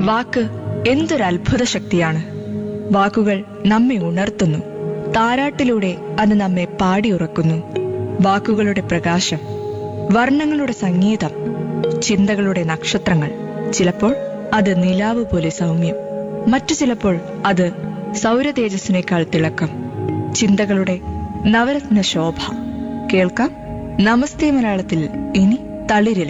വാക്ക് എന്തൊരു അത്ഭുത ശക്തിയാണ് വാക്കുകൾ നമ്മെ ഉണർത്തുന്നു താരാട്ടിലൂടെ അത് നമ്മെ പാടിയുറക്കുന്നു വാക്കുകളുടെ പ്രകാശം വർണ്ണങ്ങളുടെ സംഗീതം ചിന്തകളുടെ നക്ഷത്രങ്ങൾ ചിലപ്പോൾ അത് നിലാവ് പോലെ സൗമ്യം മറ്റു ചിലപ്പോൾ അത് സൗരതേജസ്സിനേക്കാൾ തിളക്കം ചിന്തകളുടെ നവരത്ന ശോഭ കേൾക്കാം നമസ്തേ മലയാളത്തിൽ ഇനി തളിരില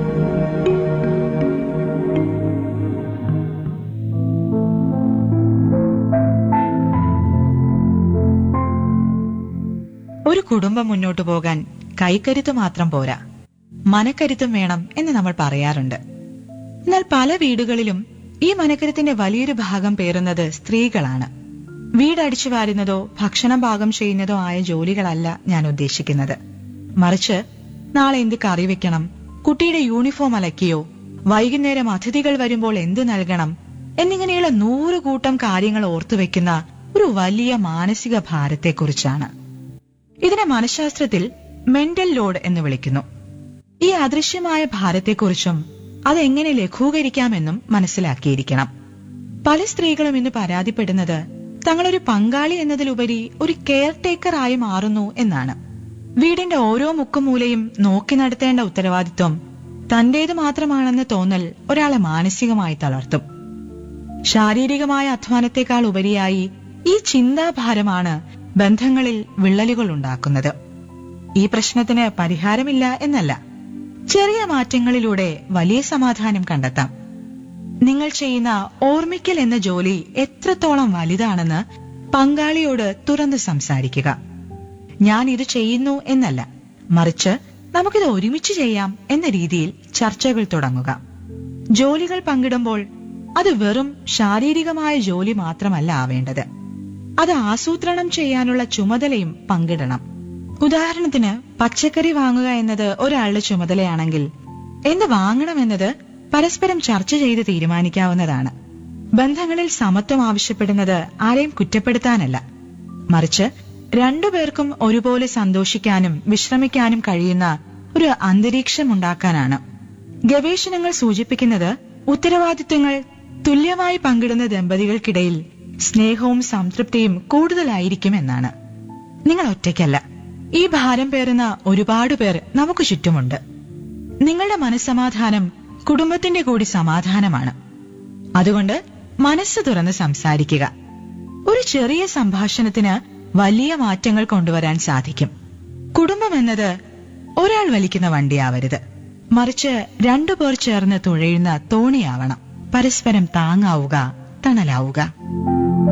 ഒരു കുടുംബം മുന്നോട്ടു പോകാൻ കൈക്കരുത്ത് മാത്രം പോരാ മനക്കരുത്തും വേണം എന്ന് നമ്മൾ പറയാറുണ്ട് എന്നാൽ പല വീടുകളിലും ഈ മനക്കരുത്തിന്റെ വലിയൊരു ഭാഗം പേറുന്നത് സ്ത്രീകളാണ് വീടടിച്ചു വാരുന്നതോ ഭക്ഷണം പാകം ചെയ്യുന്നതോ ആയ ജോലികളല്ല ഞാൻ ഉദ്ദേശിക്കുന്നത് മറിച്ച് നാളെ എന്ത് കറി വെക്കണം കുട്ടിയുടെ യൂണിഫോം അലക്കിയോ വൈകുന്നേരം അതിഥികൾ വരുമ്പോൾ എന്ത് നൽകണം എന്നിങ്ങനെയുള്ള നൂറ് കൂട്ടം കാര്യങ്ങൾ ഓർത്തുവെക്കുന്ന ഒരു വലിയ മാനസിക ഭാരത്തെക്കുറിച്ചാണ് ഇതിനെ മനഃശാസ്ത്രത്തിൽ മെന്റൽ ലോഡ് എന്ന് വിളിക്കുന്നു ഈ അദൃശ്യമായ ഭാരത്തെക്കുറിച്ചും അതെങ്ങനെ ലഘൂകരിക്കാമെന്നും മനസ്സിലാക്കിയിരിക്കണം പല സ്ത്രീകളും ഇന്ന് പരാതിപ്പെടുന്നത് തങ്ങളൊരു പങ്കാളി എന്നതിലുപരി ഒരു കെയർ ടേക്കർ ആയി മാറുന്നു എന്നാണ് വീടിന്റെ ഓരോ മുക്കുമൂലയും നോക്കി നടത്തേണ്ട ഉത്തരവാദിത്വം തന്റേത് മാത്രമാണെന്ന് തോന്നൽ ഒരാളെ മാനസികമായി തളർത്തും ശാരീരികമായ അധ്വാനത്തെക്കാൾ ഉപരിയായി ഈ ചിന്താഭാരമാണ് ബന്ധങ്ങളിൽ വിള്ളലുകൾ ഉണ്ടാക്കുന്നത് ഈ പ്രശ്നത്തിന് പരിഹാരമില്ല എന്നല്ല ചെറിയ മാറ്റങ്ങളിലൂടെ വലിയ സമാധാനം കണ്ടെത്താം നിങ്ങൾ ചെയ്യുന്ന ഓർമ്മിക്കൽ എന്ന ജോലി എത്രത്തോളം വലുതാണെന്ന് പങ്കാളിയോട് തുറന്ന് സംസാരിക്കുക ഞാൻ ഇത് ചെയ്യുന്നു എന്നല്ല മറിച്ച് നമുക്കിത് ഒരുമിച്ച് ചെയ്യാം എന്ന രീതിയിൽ ചർച്ചകൾ തുടങ്ങുക ജോലികൾ പങ്കിടുമ്പോൾ അത് വെറും ശാരീരികമായ ജോലി മാത്രമല്ല ആവേണ്ടത് അത് ആസൂത്രണം ചെയ്യാനുള്ള ചുമതലയും പങ്കിടണം ഉദാഹരണത്തിന് പച്ചക്കറി വാങ്ങുക എന്നത് ഒരാളുടെ ചുമതലയാണെങ്കിൽ എന്ത് വാങ്ങണമെന്നത് പരസ്പരം ചർച്ച ചെയ്ത് തീരുമാനിക്കാവുന്നതാണ് ബന്ധങ്ങളിൽ സമത്വം ആവശ്യപ്പെടുന്നത് ആരെയും കുറ്റപ്പെടുത്താനല്ല മറിച്ച് രണ്ടുപേർക്കും ഒരുപോലെ സന്തോഷിക്കാനും വിശ്രമിക്കാനും കഴിയുന്ന ഒരു അന്തരീക്ഷം ഉണ്ടാക്കാനാണ് ഗവേഷണങ്ങൾ സൂചിപ്പിക്കുന്നത് ഉത്തരവാദിത്വങ്ങൾ തുല്യമായി പങ്കിടുന്ന ദമ്പതികൾക്കിടയിൽ സ്നേഹവും സംതൃപ്തിയും കൂടുതലായിരിക്കും എന്നാണ് നിങ്ങൾ ഒറ്റയ്ക്കല്ല ഈ ഭാരം പേറുന്ന ഒരുപാട് പേർ നമുക്ക് ചുറ്റുമുണ്ട് നിങ്ങളുടെ മനസ്സമാധാനം കുടുംബത്തിന്റെ കൂടി സമാധാനമാണ് അതുകൊണ്ട് മനസ്സ് തുറന്ന് സംസാരിക്കുക ഒരു ചെറിയ സംഭാഷണത്തിന് വലിയ മാറ്റങ്ങൾ കൊണ്ടുവരാൻ സാധിക്കും കുടുംബം എന്നത് ഒരാൾ വലിക്കുന്ന വണ്ടിയാവരുത് മറിച്ച് രണ്ടുപേർ ചേർന്ന് തുഴയുന്ന തോണിയാവണം പരസ്പരം താങ്ങാവുക തണലാവുക